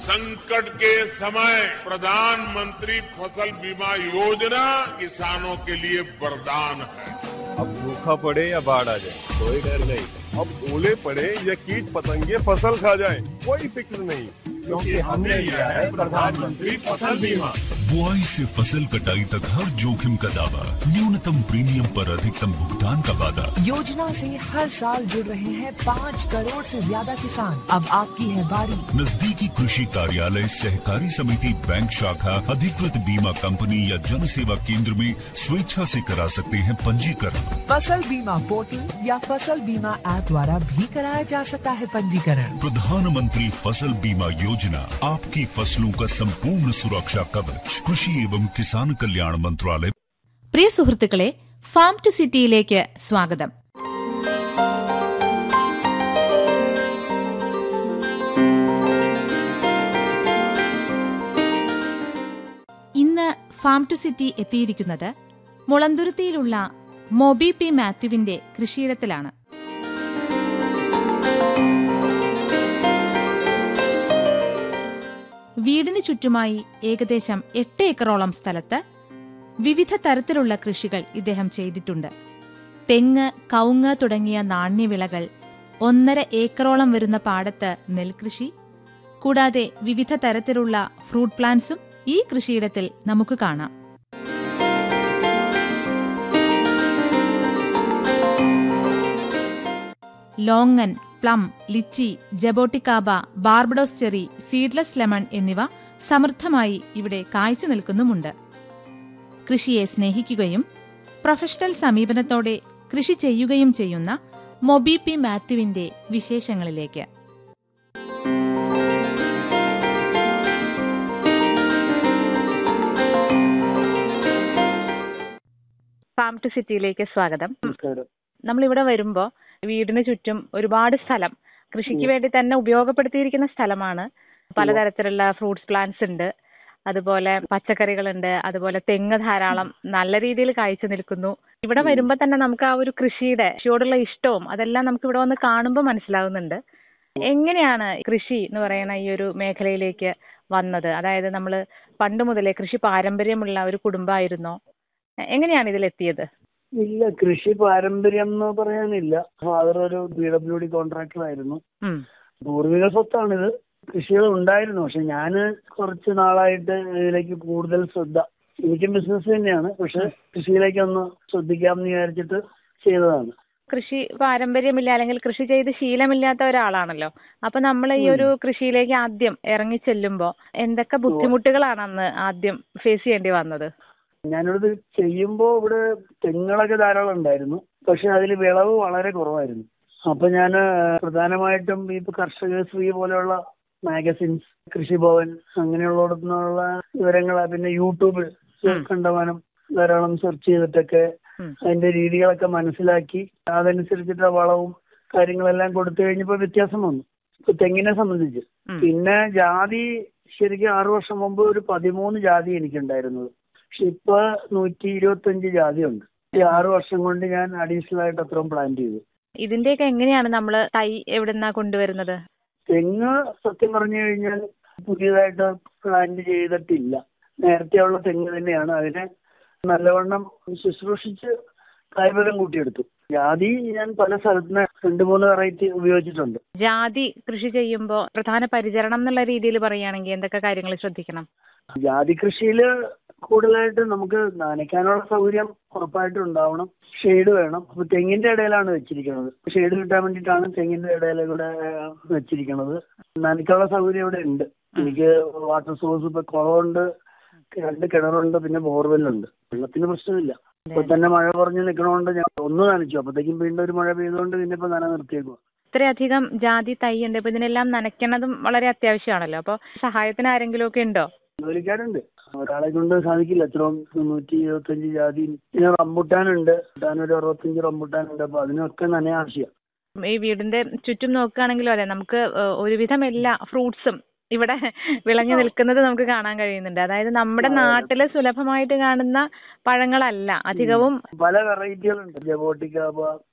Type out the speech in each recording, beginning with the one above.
संकट के समय प्रधानमंत्री फसल बीमा योजना किसानों के लिए वरदान है अब सूखा पड़े या बाढ़ आ जाए कोई डर नहीं अब ओले पड़े या कीट पतंगे फसल खा जाए कोई फिक्र नहीं क्योंकि हमने लिया है प्रधानमंत्री फसल बीमा बुआई से फसल कटाई तक हर जोखिम का दावा न्यूनतम प्रीमियम पर अधिकतम भुगतान का वादा योजना से हर साल जुड़ रहे हैं पाँच करोड़ से ज्यादा किसान अब आपकी है बारी नजदीकी कृषि कार्यालय सहकारी समिति बैंक शाखा अधिकृत बीमा कंपनी या जन सेवा केंद्र में स्वेच्छा से करा सकते हैं पंजीकरण फसल बीमा पोर्टल या फसल बीमा ऐप द्वारा भी कराया जा सकता है पंजीकरण प्रधानमंत्री फसल बीमा योजना आपकी फसलों का संपूर्ण सुरक्षा कवच कृषि एवं किसान कल्याण मंत्रालय പ്രിയ സുഹൃത്തുക്കളെ ഫാം ടു സിറ്റിയിലേക്ക് സ്വാഗതം ഇന്ന് ഫാം ടു സിറ്റി എത്തിയിരിക്കുന്നത് മുളന്തുരുത്തിയിലുള്ള മൊബി പി മാത്യുവിന്റെ കൃഷിയിടത്തിലാണ് വീടിന് ചുറ്റുമായി ഏകദേശം എട്ട് ഏക്കറോളം സ്ഥലത്ത് വിവിധ തരത്തിലുള്ള കൃഷികൾ ഇദ്ദേഹം ചെയ്തിട്ടുണ്ട് തെങ്ങ് കവുങ്ങ് തുടങ്ങിയ നാണ്യവിളകൾ ഒന്നര ഏക്കറോളം വരുന്ന പാടത്ത് നെൽകൃഷി കൂടാതെ വിവിധ തരത്തിലുള്ള ഫ്രൂട്ട് പ്ലാന്റ്സും ഈ കൃഷിയിടത്തിൽ നമുക്ക് കാണാം longan plum lychee jaboticaba Barbados cherry seedless lemon എന്നിവ സമൃദ്ധമായി ഇവിടെ കായ്ച്ചു നിൽക്കുന്നുമുണ്ട് കൃഷിയെ സ്നേഹിക്കുകയും പ്രൊഫഷണൽ സമീപനത്തോടെ കൃഷി ചെയ്യുകയും ചെയ്യുന്ന മൊബി പി മാത്യുവിന്റെ വിശേഷങ്ങളിലേക്ക് ഫാം ടു സിറ്റിയിലേക്ക് സ്വാഗതം നമസ്കാരം നമ്മളിവിടെ വരുമ്പോൾ വീടിന് ചുറ്റും ഒരുപാട് സ്ഥലം കൃഷിക്ക് വേണ്ടി തന്നെ ഉപയോഗപ്പെടുത്തിയിരിക്കുന്ന സ്ഥലമാണ് പലതരത്തിലുള്ള ഫ്രൂട്ട്സ് പ്ലാന്റ്സ് ഉണ്ട് അതുപോലെ പച്ചക്കറികളുണ്ട് അതുപോലെ തെങ്ങ് ധാരാളം നല്ല രീതിയിൽ കായ്ച്ചു നിൽക്കുന്നു ഇവിടെ വരുമ്പോൾ തന്നെ നമുക്ക് ആ ഒരു കൃഷിയുടെ കൃഷിയോടുള്ള ഇഷ്ടവും അതെല്ലാം നമുക്ക് ഇവിടെ വന്ന് കാണുമ്പോൾ മനസ്സിലാവുന്നുണ്ട് എങ്ങനെയാണ് കൃഷി എന്ന് പറയുന്ന ഈ ഒരു മേഖലയിലേക്ക് വന്നത് അതായത് നമ്മൾ പണ്ട് മുതലേ കൃഷി പാരമ്പര്യമുള്ള ഒരു കുടുംബമായിരുന്നോ എങ്ങനെയാണ് ഇതിലെത്തിയത് ഇല്ല കൃഷി പാരമ്പര്യം എന്ന് പറയാനില്ല ഫാദർ ഒരു പി ഡബ്ല്യു ഡി കോൺട്രാക്ടർ ആയിരുന്നു ഉം. പൂർവിക സ്വത്താണിത് കൃഷികൾ ഉണ്ടായിരുന്നു പക്ഷെ ഞാൻ കുറച്ച് നാളായിട്ട് ഇതിലേക്ക് കൂടുതൽ ശ്രദ്ധ എനിക്കും ബിസിനസ് തന്നെയാണ് പക്ഷെ കൃഷിയിലേക്ക് ഒന്ന് ശ്രദ്ധിക്കാമെന്ന് വിചാരിച്ചിട്ട് ചെയ്തതാണ് കൃഷി പാരമ്പര്യമില്ല അല്ലെങ്കിൽ കൃഷി ചെയ്ത് ശീലമില്ലാത്ത ഒരാളാണല്ലോ അപ്പൊ നമ്മൾ ഈ ഒരു കൃഷിയിലേക്ക് ആദ്യം ഇറങ്ങി ചെല്ലുമ്പോ എന്തൊക്കെ ബുദ്ധിമുട്ടുകളാണ് അന്ന് ആദ്യം ഫേസ് ചെയ്യേണ്ടി വന്നത് ഞാനിവിടെ ചെയ്യുമ്പോൾ ഇവിടെ തെങ്ങുകളൊക്കെ ധാരാളം ഉണ്ടായിരുന്നു പക്ഷെ അതിൽ വിളവ് വളരെ കുറവായിരുന്നു അപ്പൊ ഞാൻ പ്രധാനമായിട്ടും ഈ കർഷക ശ്രീ പോലെയുള്ള മാഗസിൻസ് കൃഷിഭവൻ അങ്ങനെയുള്ളിടത്തു നിന്നുള്ള വിവരങ്ങൾ പിന്നെ യൂട്യൂബിൽ കണ്ടമാനം ധാരാളം സെർച്ച് ചെയ്തിട്ടൊക്കെ ഉം. അതിന്റെ രീതികളൊക്കെ മനസ്സിലാക്കി അതനുസരിച്ചിട്ട് വളവും കാര്യങ്ങളെല്ലാം കൊടുത്തു കഴിഞ്ഞപ്പോൾ വ്യത്യാസം വന്നു ഇപ്പൊ തെങ്ങിനെ സംബന്ധിച്ച് ഉം. പിന്നെ ജാതി ശരിക്കും ആറു വർഷം മുമ്പ് ഒരു പതിമൂന്ന് ജാതി എനിക്കുണ്ടായിരുന്നത് പക്ഷെ ഇപ്പൊ നൂറ്റി ഇരുപത്തഞ്ച് ജാതി ഉണ്ട് ഈ ആറു വർഷം കൊണ്ട് ഞാൻ അഡീഷണൽ ആയിട്ട് അത്രയും പ്ലാൻ ചെയ്തു ഇതിന്റെയൊക്കെ എങ്ങനെയാണ് നമ്മൾ തൈ എവിടുന്നാ കൊണ്ടുവരുന്നത് തെങ്ങ് സത്യം പറഞ്ഞു കഴിഞ്ഞാൽ പുതിയതായിട്ട് പ്ലാന്റ് ചെയ്തിട്ടില്ല നേരത്തെ ഉള്ള തെങ്ങ് തന്നെയാണ് അതിനെ നല്ലവണ്ണം ശുശ്രൂഷിച്ച് കായ്ഫലം കൂട്ടിയെടുത്തു ജാതി ഞാൻ പല സ്ഥലത്തുനിന്ന് രണ്ട് മൂന്ന് വെറൈറ്റി ഉപയോഗിച്ചിട്ടുണ്ട് ജാതി കൃഷി ചെയ്യുമ്പോൾ പ്രധാന പരിചരണം എന്നുള്ള രീതിയിൽ പറയുകയാണെങ്കിൽ എന്തൊക്കെ കാര്യങ്ങൾ ശ്രദ്ധിക്കണം ജാതി കൃഷിയിൽ കൂടുതലായിട്ട് നമുക്ക് നനയ്ക്കാനുള്ള സൗകര്യം ഉറപ്പായിട്ടും ഉണ്ടാവണം ഷെയ്ഡ് വേണം അപ്പൊ തെങ്ങിന്റെ ഇടയിലാണ് വെച്ചിരിക്കുന്നത് ഷെയ്ഡ് കിട്ടാൻ വേണ്ടിയിട്ടാണ് തെങ്ങിന്റെ ഇടയിൽ കൂടെ വെച്ചിരിക്കുന്നത് നനയ്ക്കാനുള്ള സൗകര്യം ഇവിടെ ഉണ്ട് എനിക്ക് വാട്ടർ സോഴ്സ് ഇപ്പൊ കുളമുണ്ട് രണ്ട് കിണറുണ്ട് പിന്നെ ബോർവെല്ലുണ്ട് വെള്ളത്തിന് പ്രശ്നമില്ല ഇപ്പൊ തന്നെ മഴ കുറഞ്ഞ് നിൽക്കണോണ്ട് ഞാൻ ഒന്ന് നനച്ചു അപ്പത്തേക്കും വീണ്ടും ഒരു മഴ പെയ്തുകൊണ്ട് പിന്നെ ഇപ്പൊ നന നിർത്തിയേക്കുക ഇത്രയധികം ജാതി തൈ ഉണ്ട് അപ്പൊ ഇതിനെല്ലാം നനയ്ക്കണതും വളരെ അത്യാവശ്യമാണല്ലോ അപ്പോൾ സഹായത്തിന് ആരെങ്കിലും ഒക്കെ ഉണ്ടോ ജോലിക്കാരുണ്ട് ഒരാളെ കൊണ്ട് സാധിക്കില്ല എത്രയും നൂറ്റി ഇരുപത്തഞ്ച് ജാതി പിന്നെ റംബുട്ടാനുണ്ട് റംബുട്ടാൻ ഒരു അറുപത്തഞ്ച് റംബുട്ടാനുണ്ട് അപ്പൊ അതിനൊക്കെ നനയ ആവശ്യം ഈ വീടിന്റെ ചുറ്റും നോക്കുകയാണെങ്കിലും അതെ നമുക്ക് ഏഹ്, ഒരുവിധം എല്ലാ ഫ്രൂട്ട്സും ഇവിടെ വിളഞ്ഞു നിൽക്കുന്നത് നമുക്ക് കാണാൻ കഴിയുന്നുണ്ട് അതായത് നമ്മുടെ നാട്ടില് സുലഭമായിട്ട് കാണുന്ന പഴങ്ങളല്ല അധികവും പല വെറൈറ്റികളുണ്ട് ജബോട്ടിക്കാബ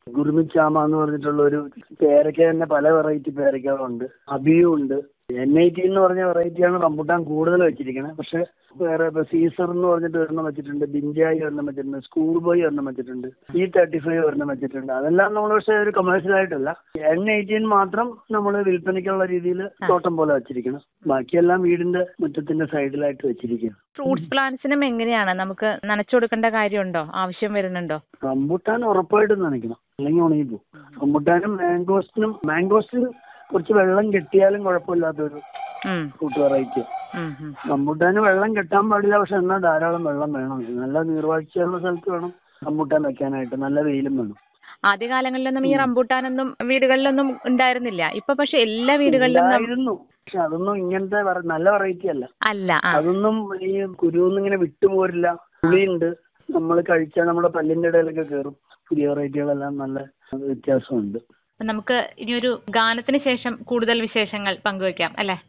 ഗുരുമിച്ചാമ എന്ന് പറഞ്ഞിട്ടുള്ള ഒരു പേരയ്ക്ക തന്നെ പല വെറൈറ്റി പേരയ്ക്കകളുണ്ട് അബിയും ഉണ്ട് എൻ ഐ ടി എന്ന് പറഞ്ഞ വെറൈറ്റിയാണ് റംബുട്ടാൻ കൂടുതൽ വെച്ചിരിക്കുന്നത് പക്ഷെ വേറെ ഇപ്പൊ സീസർ എന്ന് പറഞ്ഞിട്ട് ഒരെണ്ണം വെച്ചിട്ടുണ്ട് ബിഞ്ചായി ഒരെണ്ണം വെച്ചിട്ടുണ്ട് സ്കൂൾ ബോയ് ഒരെണ്ണം വെച്ചിട്ടുണ്ട് ഇ തേർട്ടി ഫൈവ് ഒരെണ്ണം വെച്ചിട്ടുണ്ട് അതെല്ലാം നമ്മൾ പക്ഷെ ഒരു കൊമേഴ്സ്യൽ ആയിട്ടല്ല എൻ എയ്റ്റീൻ മാത്രം നമ്മൾ വിൽപ്പനയ്ക്കുള്ള രീതിയിൽ തോട്ടം പോലെ വെച്ചിരിക്കണം ബാക്കിയെല്ലാം വീടിന്റെ മുറ്റത്തിന്റെ സൈഡിലായിട്ട് വെച്ചിരിക്കുകയാണ് ഫ്രൂട്ട്സ് പ്ലാന്റ്സിനും എങ്ങനെയാണ് നമുക്ക് നനച്ചു കൊടുക്കേണ്ട കാര്യമുണ്ടോ ആവശ്യം വരുന്നുണ്ടോ റംബുട്ടാൻ ഉറപ്പായിട്ടും നനയ്ക്കണം അല്ലെങ്കിൽ ഉണങ്ങിപ്പോവും റംബുട്ടാനും മാംഗോസ്റ്റിനും മാംഗോസ്റ്റിന് കുറച്ച് വെള്ളം കെട്ടിയാലും കുഴപ്പമില്ലാത്തൊരു ഉം, ഫ്രൂട്ട് വെറൈറ്റി ഉം, ഉം. റംബുട്ടാന് വെള്ളം കെട്ടാൻ പാടില്ല പക്ഷെ എന്നാൽ ധാരാളം വെള്ളം വേണം നല്ല നീർവാഴ്ചയുള്ള സ്ഥലത്ത് വേണം റംബുട്ടാൻ വെക്കാനായിട്ട് നല്ല വെയിലും വേണം ആദ്യകാലങ്ങളിലൊന്നും ഈ റംബൂട്ടാനൊന്നും വീടുകളിലൊന്നും ഉണ്ടായിരുന്നില്ല ഇപ്പൊ പക്ഷെ എല്ലാ വീടുകളിലും നം- ഉണ്ടായിരുന്നു പക്ഷെ അതൊന്നും ഇങ്ങനത്തെ വെറ- നല്ല വെറൈറ്റി അല്ല അല്ല ആ അതൊന്നും ഈ കുരുവൊന്നും ഇങ്ങനെ വിട്ടുപോരില്ല പുളിയുണ്ട് നമ്മൾ കഴിച്ചാൽ നമ്മുടെ പല്ലിന്റെ ഇടയിലൊക്കെ കയറും പുതിയ വെറൈറ്റികളെല്ലാം നല്ല വ്യത്യാസമുണ്ട് നമുക്ക് ഇനിയൊരു ഗാനത്തിന് ശേഷം കൂടുതൽ വിശേഷങ്ങൾ പങ്കുവെക്കാം അല്ലേ